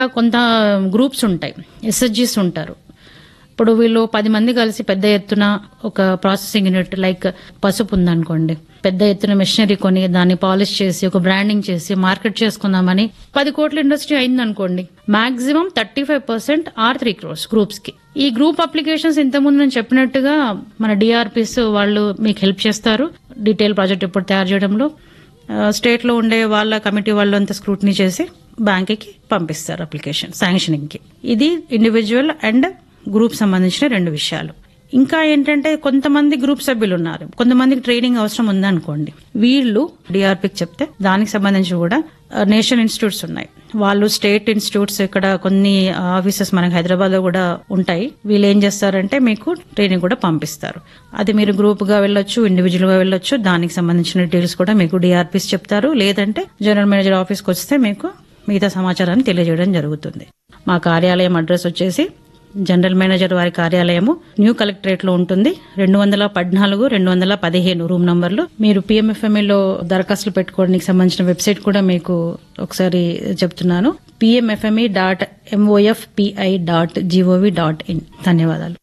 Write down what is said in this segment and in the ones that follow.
కొంత గ్రూప్స్ ఉంటాయి ఎస్ఎస్జీస్ ఉంటారు ఇప్పుడు వీళ్ళు పది మంది కలిసి పెద్ద ఎత్తున ఒక ప్రాసెసింగ్ యూనిట్ లైక్ పసుపు ఉందనుకోండి పెద్ద ఎత్తున మెషినరీ కొని దాన్ని పాలిష్ చేసి ఒక బ్రాండింగ్ చేసి మార్కెట్ చేసుకుందామని పది కోట్ల ఇండస్ట్రీ అయిందనుకోండి maximum thirty five percent or three crores groups కి ఈ గ్రూప్ అప్లికేషన్స్ ఇంతకుముందు నేను చెప్పినట్టుగా మన డిఆర్పిస్ వాళ్ళు మీకు హెల్ప్ చేస్తారు డీటెయిల్ ప్రాజెక్ట్ ఇప్పుడు తయారు చేయడంలో స్టేట్ లో ఉండే వాళ్ళ కమిటీ వాళ్ళు అంతా స్క్రూటినీ చేసి బ్యాంక్కి పంపిస్తారు అప్లికేషన్ శాంక్షనింగ్ కి ఇది ఇండివిజువల్ అండ్ గ్రూప్ సంబంధించిన రెండు విషయాలు ఇంకా ఏంటంటే కొంతమంది గ్రూప్ సభ్యులు ఉన్నారు కొంతమందికి ట్రైనింగ్ అవసరం ఉందనుకోండి వీళ్ళు డిఆర్పికి చెప్తే దానికి సంబంధించి కూడా నేషనల్ ఇన్స్టిట్యూట్స్ ఉన్నాయి వాళ్ళు స్టేట్ ఇన్స్టిట్యూట్స్ ఇక్కడ కొన్ని ఆఫీసెస్ మనకి హైదరాబాద్ లో కూడా ఉంటాయి వీళ్ళు ఏం చేస్తారంటే మీకు ట్రైనింగ్ కూడా పంపిస్తారు అది మీరు గ్రూప్ గా వెళ్ళొచ్చు ఇండివిజువల్ గా వెళ్ళొచ్చు దానికి సంబంధించిన డీటెయిల్స్ కూడా మీకు డిఆర్పిస్ చెప్తారు లేదంటే జనరల్ మేనేజర్ ఆఫీస్కి వస్తే మీకు మిగతా సమాచారాన్ని తెలియజేయడం జరుగుతుంది మా కార్యాలయం అడ్రస్ వచ్చేసి జనరల్ మేనేజర్ వారి కార్యాలయము న్యూ కలెక్టరేట్ లో ఉంటుంది రెండు వందల పద్నాలుగు రెండు వందల పదిహేను రూమ్ నంబర్లు మీరు PMFME లో దరఖాస్తులు పెట్టుకోవడానికి సంబంధించిన వెబ్సైట్ కూడా మీకు ఒకసారి చెప్తున్నాను PMFME dot MOFPI dot GOV dot in ధన్యవాదాలు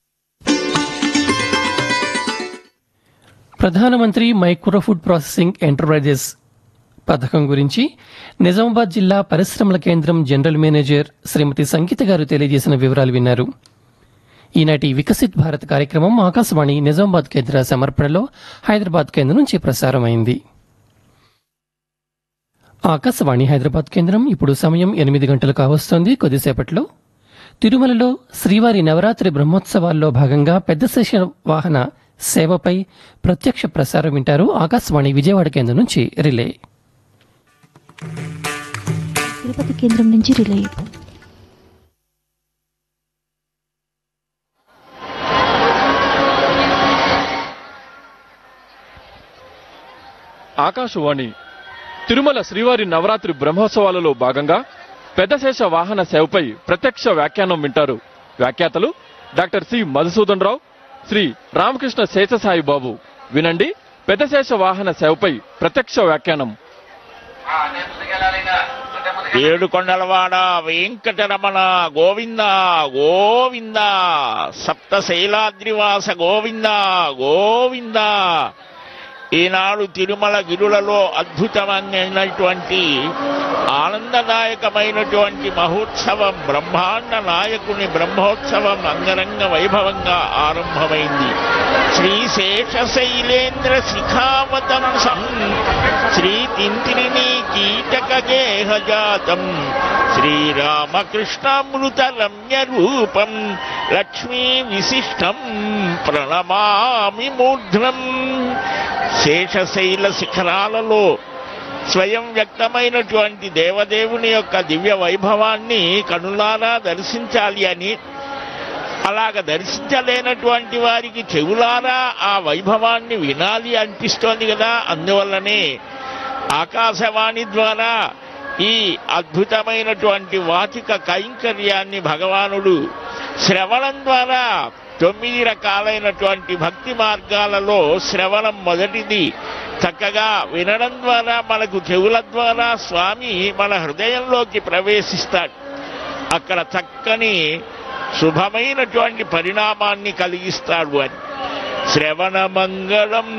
ప్రధానమంత్రి మైక్రో ఫుడ్ ప్రాసెసింగ్ ఎంటర్ప్రైజెస్ పథకం గురించి నిజామాబాద్ జిల్లా పరిశ్రమల కేంద్రం జనరల్ మేనేజర్ శ్రీమతి సంగీత గారు తెలియజేసిన వివరాలు విన్నారు ఈనాటి వికసిత్ భారత్ కార్యక్రమం ఆకాశవాణి నిజామాబాద్ కేంద్ర సమర్పణలో హైదరాబాద్ కేంద్రం నుంచి ప్రసారమైంది ఆకాశవాణి హైదరాబాద్ కేంద్రం ఇప్పుడు సమయం ఎనిమిది గంటలు కావస్తోంది కొద్దిసేపట్లో తిరుమలలో శ్రీవారి నవరాత్రి బ్రహ్మోత్సవాల్లో భాగంగా పెద్ద శేష వాహన సేవపై ప్రత్యక్ష ప్రసారం వింటారు ఆకాశవాణి విజయవాడ కేంద్రం నుంచి రిలే తిరుపతి కేంద్రం నుంచి రిలే ఆకాశవాణి తిరుమల శ్రీవారి నవరాత్రి బ్రహ్మోత్సవాలలో భాగంగా పెద్దశేష వాహన సేవపై ప్రత్యక్ష వ్యాఖ్యానం వింటారు వ్యాఖ్యాతలు డాక్టర్ సి మధుసూదన్ రావు శ్రీ రామకృష్ణ శేషసాయి బాబు వినండి పెద్దశేష వాహన సేవపై ప్రత్యక్ష వ్యాఖ్యానం ఏడు కొండలవాడ వెంకటరమణ గోవింద గోవింద సప్త శైలాద్రివాస గోవింద గోవింద ఈనాడు తిరుమల గిరులలో అద్భుతమైనటువంటి ఆనందదాయకమైనటువంటి మహోత్సవం బ్రహ్మాండ నాయకుని బ్రహ్మోత్సవం అంగరంగ వైభవంగా ఆరంభమైంది శ్రీ శేషశైలేంద్ర శిఖావతం సం శ్రీ తింతిరిని కీటక గేహజాతం శ్రీరామకృష్ణామృత రమ్య రూపం లక్ష్మీ విశిష్టం ప్రణమామి మూర్ధ్నం శేషశైల శిఖరాలలో స్వయం వ్యక్తమైనటువంటి దేవదేవుని యొక్క దివ్య వైభవాన్ని కనులారా దర్శించాలి అని అలాగ దర్శించలేనటువంటి వారికి చెవులారా ఆ వైభవాన్ని వినాలి అనిపిస్తోంది కదా అందువల్లనే ఆకాశవాణి ద్వారా ఈ అద్భుతమైనటువంటి వాచిక కైంకర్యాన్ని భగవానుడు శ్రవణం ద్వారా తొమ్మిది రకాలైనటువంటి భక్తి మార్గాలలో శ్రవణం మొదటిది చక్కగా వినడం ద్వారా మనకు చెవుల ద్వారా స్వామి మన హృదయంలోకి ప్రవేశిస్తాడు అక్కడ చక్కని శుభమైనటువంటి పరిణామాన్ని కలిగిస్తాడు అని శ్రవణ మంగళం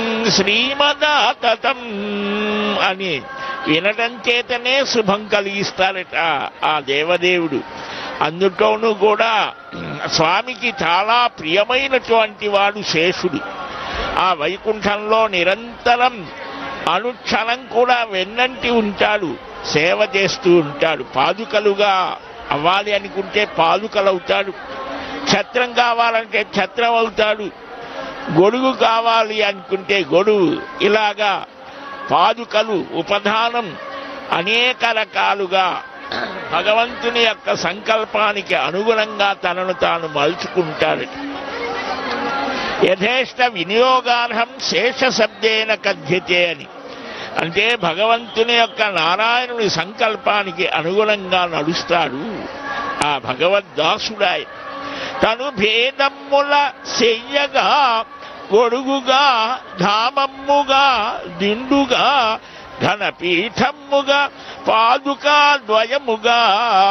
శ్రీమదాతతం అని వినటం చేతనే శుభం కలిగిస్తారట ఆ దేవదేవుడు అందులోనూ కూడా స్వామికి చాలా ప్రియమైనటువంటి వాడు శేషుడు ఆ వైకుంఠంలో నిరంతరం అనుక్షణం కూడా వెన్నంటి ఉంటాడు సేవ చేస్తూ ఉంటాడు పాదుకలుగా అవ్వాలి అనుకుంటే పాదుకలవుతాడు ఛత్రం కావాలంటే ఛత్రం అవుతాడు గొడుగు కావాలి అనుకుంటే గొడుగు ఇలాగా పాదుకలు ఉపధానం అనేక రకాలుగా భగవంతుని యొక్క సంకల్పానికి అనుగుణంగా తనను తాను మలుచుకుంటాడు యథేష్ట వినియోగార్హం శేష శబ్దేన కథ్యతే అని అంటే భగవంతుని యొక్క నారాయణుని సంకల్పానికి అనుగుణంగా నడుస్తాడు ఆ భగవద్దాసుడాయ తను భేదమ్ముల చెయ్యగా గొడుగుగా ధామమ్ముగా దిండుగా ఘనపీఠమ్ముగా పాదుకా ద్వయముగా